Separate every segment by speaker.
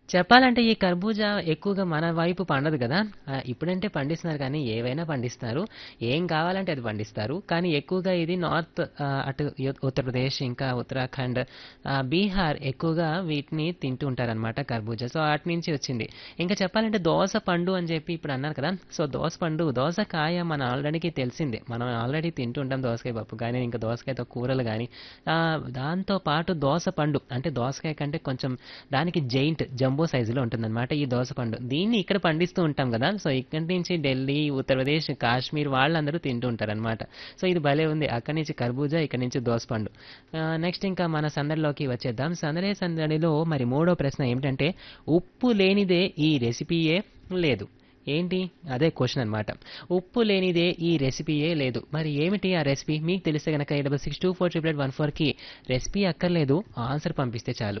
Speaker 1: చెప్పాలంటే ఈ కర్బూజా ఎక్కువగా మన వైపు పండదు కదా! ఆహ్, ఇప్పుడంటే పండిస్తున్నారు కానీ ఏవైనా పండిస్తారు. ఏం కావాలంటే అది పండిస్తారు. కానీ ఎక్కువగా ఇది నార్త్ ఆహ్, అటు యు ఉత్తరప్రదేశ్ ఇంకా ఉత్తరాఖండ్ ఆహ్, బీహార్ ఎక్కువగా వీటిని తింటూ ఉంటారనమాట కర్బూజా. సో, అటు నుంచి వచ్చింది. ఇంకా చెప్పాలంటే దోస పండు అని చెప్పి ఇప్పుడు అన్నారు కదా! సో, దోస పండు, దోసకాయ మన ఆల్రెడీకి తెలిసిందే. మనం ఆల్రెడీ తింటూ ఉంటాం దోసకాయ పప్పు కానీ, ఇంకా దోసకాయతో కూరలు గానీ, ఆహ్, దాంతో పాటు దోస పండు అంటే దోసకాయ కంటే కొంచెం దానికి జెయింట్ జంబో సైజులో ఉంటుందన్నమాట ఈ దోస పండు. దీన్ని ఇక్కడ పండిస్తూ ఉంటాం కదా! సో, ఇక్కడి నుంచి ఢిల్లీ, ఉత్తరప్రదేశ్, కాశ్మీర్ వాళ్ళందరూ తింటూ ఉంటారనమాట. సో, ఇది భలే ఉంది. అక్కడి నుంచి కర్బూజా, ఇక్కడి నుంచి దోస పండు. ఆహ్, నెక్స్ట్ ఇంకా మన సందడిలోకి వచ్చేద్దాం. సందడే సందడిలో మరి మూడో ప్రశ్న ఏమిటంటే ఉప్పు లేనిదే ఈ రెసిపీయే లేదు. ఏంటి? అదే క్వెషన్ అనమాట. ఉప్పు లేనిదే ఈ రెసిపీయే లేదు. మరి ఏమిటి ఆ రెసిపీ? మీకు తెలిస్తే గనక 8662488814కి రెసిపీ అక్కర్లేదు. ఆన్సర్ పంపిస్తే చాలు.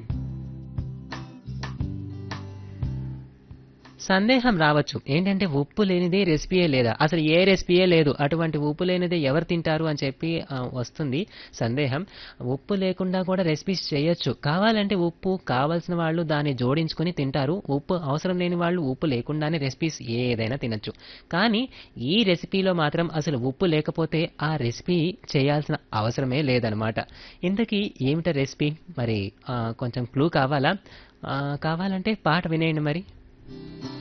Speaker 1: సందేహం రావచ్చు. ఏంటంటే ఉప్పు లేనిదే రెసిపీయే లేదా? అసలు ఏ రెసిపీయే లేదు. అటువంటి ఉప్పు లేనిదే ఎవరు తింటారు అని చెప్పి ఆహ్, వస్తుంది సందేహం. ఉప్పు లేకుండా కూడా రెసిపీస్ చేయొచ్చు. కావాలంటే ఉప్పు కావాల్సిన వాళ్ళు దాన్ని జోడించుకొని తింటారు. ఉప్పు అవసరం లేని వాళ్ళు ఉప్పు లేకుండానే రెసిపీస్ ఏదైనా తినొచ్చు. కానీ ఈ రెసిపీలో మాత్రం అసలు ఉప్పు లేకపోతే ఆ రెసిపీ చేయాల్సిన అవసరమే లేదనమాట. ఇంతకీ ఏమిటా రెసిపీ? మరి ఆహ్, కొంచెం క్లూ కావాలా? ఆహ్, కావాలంటే పాట వినేయండి మరి.